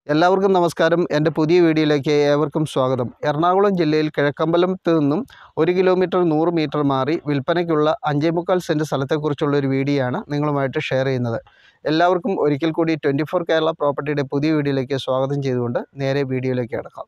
എല്ലാവർക്കും നമസ്കാരം എൻ്റെ പുതിയ വീഡിയോയിലേക്ക് ഏവർക്കും സ്വാഗതം എറണാകുളം ജില്ലയിൽ കിഴക്കമ്പലത്ത് നിന്നും ഒരു കിലോമീറ്റർ നൂറ് മീറ്റർ മാറി വിൽപ്പനയ്ക്കുള്ള അഞ്ചേ മുക്കാൽ സെൻറ്റ് സ്ഥലത്തെക്കുറിച്ചുള്ള ഒരു വീഡിയോ ആണ് നിങ്ങളുമായിട്ട് ഷെയർ ചെയ്യുന്നത് എല്ലാവർക്കും ഒരിക്കൽ കൂടി ട്വൻറ്റി ഫോർ കേരള പ്രോപ്പർട്ടിയുടെ പുതിയ വീഡിയോയിലേക്ക് സ്വാഗതം ചെയ്തുകൊണ്ട് നേരെ വീഡിയോയിലേക്ക് കിടക്കാം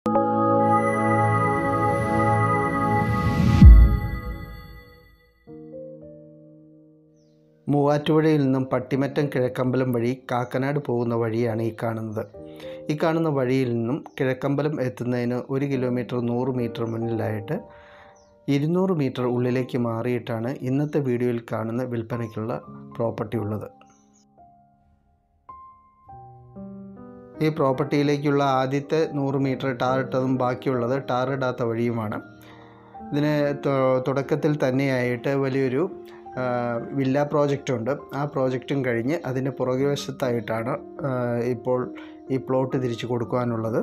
മൂവാറ്റുപുഴയിൽ നിന്നും പട്ടിമറ്റം കിഴക്കമ്പലം വഴി കാക്കനാട് പോകുന്ന വഴിയാണ് ഈ കാണുന്നത് ഈ കാണുന്ന വഴിയിൽ നിന്നും കിഴക്കമ്പലം എത്തുന്നതിന് ഒരു കിലോമീറ്റർ നൂറ് മീറ്റർ മുന്നിലായിട്ട് ഇരുന്നൂറ് മീറ്റർ ഉള്ളിലേക്ക് മാറിയിട്ടാണ് ഇന്നത്തെ വീഡിയോയിൽ കാണുന്ന വിൽപ്പനയ്ക്കുള്ള പ്രോപ്പർട്ടി ഉള്ളത് ഈ പ്രോപ്പർട്ടിയിലേക്കുള്ള ആദ്യത്തെ നൂറ് മീറ്റർ ടാറിട്ടതും ബാക്കിയുള്ളത് ടാറിടാത്ത വഴിയുമാണ് ഇതിന് തൊ- തുടക്കത്തിൽ തന്നെയായിട്ട് വലിയൊരു ആ, വില്ല പ്രോജക്റ്റ് ഉണ്ട് ആ പ്രോജക്റ്റും കഴിഞ്ഞ് അതിൻ്റെ പുറകുവശത്തായിട്ടാണ് ആ, ഇപ്പോൾ ഈ പ്ലോട്ട് തിരിച്ചു കൊടുക്കുവാനുള്ളത്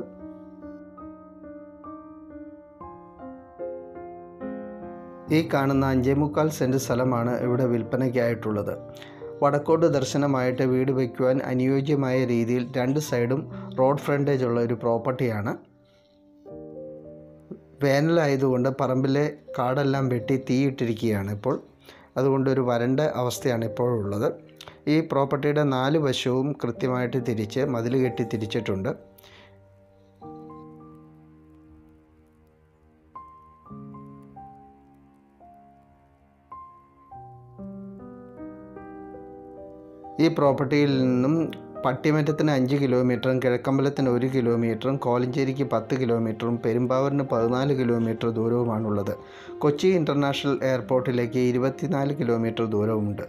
ഈ കാണുന്ന അഞ്ചേ മുക്കാൽ സെൻറ്റ് സ്ഥലമാണ് ഇവിടെ വിൽപ്പനയ്ക്കായിട്ടുള്ളത് വടക്കോട്ട് ദർശനമായിട്ട് വീട് വയ്ക്കുവാൻ അനുയോജ്യമായ രീതിയിൽ രണ്ട് സൈഡും റോഡ് ഫ്രണ്ടേജ് ഉള്ള ഒരു പ്രോപ്പർട്ടിയാണ് വേനലായതുകൊണ്ട് പറമ്പിലെ കാടെല്ലാം വെട്ടി തീയിട്ടിരിക്കുകയാണ് ഇപ്പോൾ അതുകൊണ്ട് ഒരു വരണ്ട അവസ്ഥയാണ് ഇപ്പോഴുള്ളത് ഈ പ്രോപ്പർട്ടിയുടെ നാല് വശവും കൃത്യമായിട്ട് തിരിച്ച് മതിൽ കെട്ടി തിരിച്ചിട്ടുണ്ട് ഈ പ്രോപ്പർട്ടിയിൽ നിന്നും പട്ടിമറ്റത്തിന് അഞ്ച് കിലോമീറ്ററും കിഴക്കമ്പലത്തിന് ഒരു കിലോമീറ്ററും കോലഞ്ചേരിക്ക് പത്ത് കിലോമീറ്ററും പെരുമ്പാവൂരിന് പതിനാല് കിലോമീറ്റർ ദൂരവുമാണുള്ളത് കൊച്ചി ഇൻ്റർനാഷണൽ എയർപോർട്ടിലേക്ക് ഇരുപത്തിനാല് കിലോമീറ്റർ ദൂരവുമുണ്ട്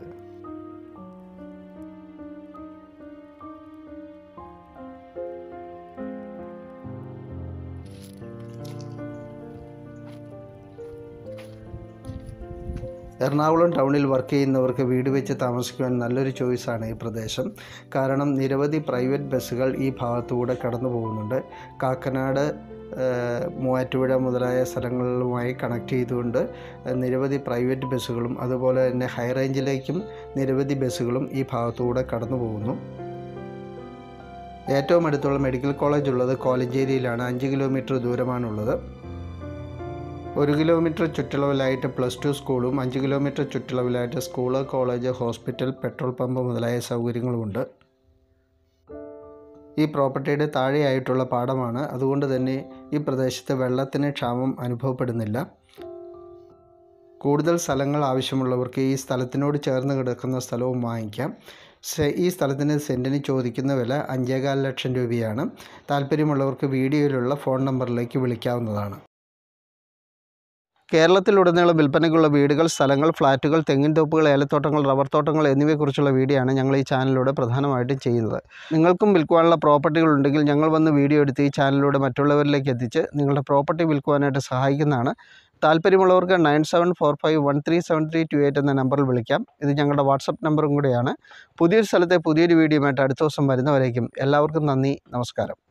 എറണാകുളം ടൗണിൽ വർക്ക് ചെയ്യുന്നവർക്ക് വീട് വെച്ച് താമസിക്കുവാൻ നല്ലൊരു ചോയ്സാണ് ഈ പ്രദേശം കാരണം നിരവധി പ്രൈവറ്റ് ബസ്സുകൾ ഈ ഭാഗത്തൂടെ കടന്നു പോകുന്നുണ്ട് കാക്കനാട് ഏഹ്, മൂവാറ്റുപുഴ മുതലായ സ്ഥലങ്ങളുമായി കണക്ട് ചെയ്തുകൊണ്ട് നിരവധി പ്രൈവറ്റ് ബസ്സുകളും അതുപോലെ തന്നെ ഹൈ റേഞ്ചിലേക്കും നിരവധി ബസ്സുകളും ഈ ഭാഗത്തൂടെ കടന്നു പോകുന്നു ഏറ്റവും അടുത്തുള്ള മെഡിക്കൽ കോളേജ് ഉള്ളത് കോലഞ്ചേരിയിലാണ് അഞ്ച് കിലോമീറ്റർ ദൂരമാണുള്ളത് ഒരു കിലോമീറ്റർ ചുറ്റളവിലായിട്ട് പ്ലസ് ടു സ്കൂളും അഞ്ച് കിലോമീറ്റർ ചുറ്റളവിലായിട്ട് school college hospital petrol pump മുതലായ സൗകര്യങ്ങളുമുണ്ട് ഈ പ്രോപ്പർട്ടിയുടെ താഴെയായിട്ടുള്ള പാടമാണ് അതുകൊണ്ട് തന്നെ ഈ പ്രദേശത്ത് വെള്ളത്തിന് ക്ഷാമം അനുഭവപ്പെടുന്നില്ല കൂടുതൽ സ്ഥലങ്ങൾ ആവശ്യമുള്ളവർക്ക് ഈ സ്ഥലത്തിനോട് ചേർന്ന് കിടക്കുന്ന സ്ഥലവും വാങ്ങിക്കാം സെ- ഈ സ്ഥലത്തിന് സെൻറ്റിന് ചോദിക്കുന്ന വില അഞ്ചേകാൽ ലക്ഷം രൂപയാണ് താല്പര്യമുള്ളവർക്ക് വീഡിയോയിലുള്ള ഫോൺ നമ്പറിലേക്ക് വിളിക്കാവുന്നതാണ് കേരളത്തിലുടനീളം വിൽപ്പനയ്ക്കുള്ള വീടുകൾ സ്ഥലങ്ങൾ ഫ്ലാറ്റുകൾ തെങ്ങിൻ തോപ്പുകൾ ഏലത്തോട്ടങ്ങൾ റബ്ബർ തോട്ടങ്ങൾ എന്നിവയെക്കുറിച്ചുള്ള വീഡിയോ ആണ് ഞങ്ങൾ ഈ ചാനലിലൂടെ പ്രധാനമായിട്ടും ചെയ്യുന്നത് നിങ്ങൾക്കും വിൽക്കുവാനുള്ള പ്രോപ്പർട്ടികൾ ഉണ്ടെങ്കിൽ ഞങ്ങൾ വന്ന് വീഡിയോ എടുത്ത് ഈ ചാനലിലൂടെ മറ്റുള്ളവരിലേക്ക് എത്തിച്ച് നിങ്ങളുടെ പ്രോപ്പർട്ടി വിൽക്കുവാനായിട്ട് സഹായിക്കുന്നതാണ് താല്പര്യമുള്ളവർക്ക് nine seven four five one three seven three two eight എന്ന നമ്പറിൽ വിളിക്കാം ഇത് ഞങ്ങളുടെ വാട്സപ്പ് നമ്പറും കൂടെയാണ് പുതിയൊരു സ്ഥലത്തെ പുതിയൊരു വീഡിയോയുമായിട്ട് അടുത്ത ദിവസം വരുന്നവരേക്കും എല്ലാവർക്കും നന്ദി നമസ്കാരം